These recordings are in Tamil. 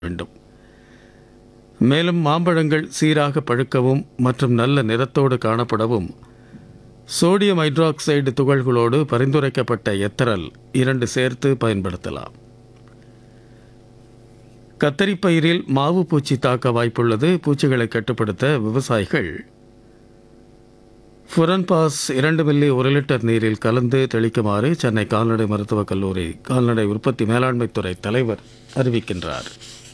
வேண்டும் மேலும் மாம்பழங்கள் சீராக பழுக்கவும் மற்றும் நல்ல நிறத்தோடு காணப்படவும் சோடியம் ஹைட்ராக்சைடு துகள்களோடு பரிந்துரைக்கப்பட்ட எத்தரல் இரண்டு சேர்த்து பயன்படுத்தலாம் கத்தரிப் பயிரில் மாவு பூச்சி தாக்க வாய்ப்புள்ளது பூச்சிகளை கட்டுப்படுத்த விவசாயிகள் ஃபுரன்பாஸ் இரண்டு மில்லி ஒரு லிட்டர் நீரில் கலந்து தெளிக்குமாறு சென்னை கால்நடை மருத்துவக் கல்லூரி கால்நடை உற்பத்தி மேலாண்மைத்துறை தலைவர் அறிவிக்கின்றார்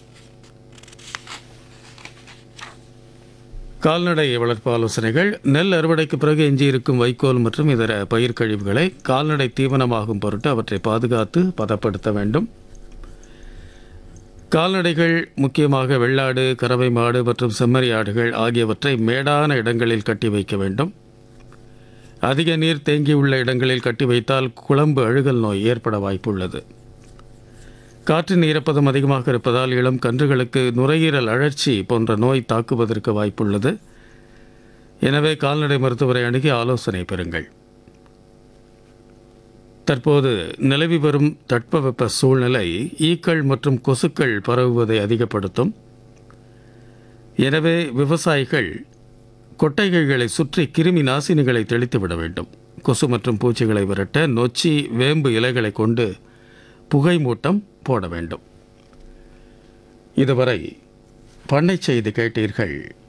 கால்நடை வளர்ப்பு ஆலோசனைகள் நெல் அறுவடைக்கு பிறகு எஞ்சியிருக்கும் வைக்கோல் மற்றும் இதர பயிர் கழிவுகளை கால்நடை தீவனமாகும் பொருட்டு அவற்றை பாதுகாத்து பதப்படுத்த வேண்டும் கால்நடைகள் முக்கியமாக வெள்ளாடு கறவை மாடு மற்றும் செம்மறி ஆடுகள் ஆகியவற்றை மேடான இடங்களில் கட்டி வைக்க வேண்டும் அதிக நீர் தேங்கியுள்ள இடங்களில் கட்டி வைத்தால் குழம்பு அழுகல் நோய் ஏற்பட வாய்ப்புள்ளது காற்றின் ஈரப்பதம் அதிகமாக இருப்பதால் இளம் கன்றுகளுக்கு நுரையீரல் அழற்சி போன்ற நோய் தாக்குவதற்கு வாய்ப்புள்ளது எனவே கால்நடை மருத்துவரை அணுகி ஆலோசனை பெறுங்கள் தற்போது நிலவி வரும் தட்பவெப்ப சூழ்நிலை ஈக்கள் மற்றும் கொசுக்கள் பரவுவதை அதிகப்படுத்தும் எனவே விவசாயிகள் கொட்டைகைகளை சுற்றி கிருமி நாசினிகளை தெளித்து விட வேண்டும் கொசு மற்றும் பூச்சிகளை விரட்ட நொச்சி வேம்பு இலைகளை கொண்டு புகை மூட்டம் போட வேண்டும் இதுவரை பண்ணை செய்தி கேட்டீர்கள்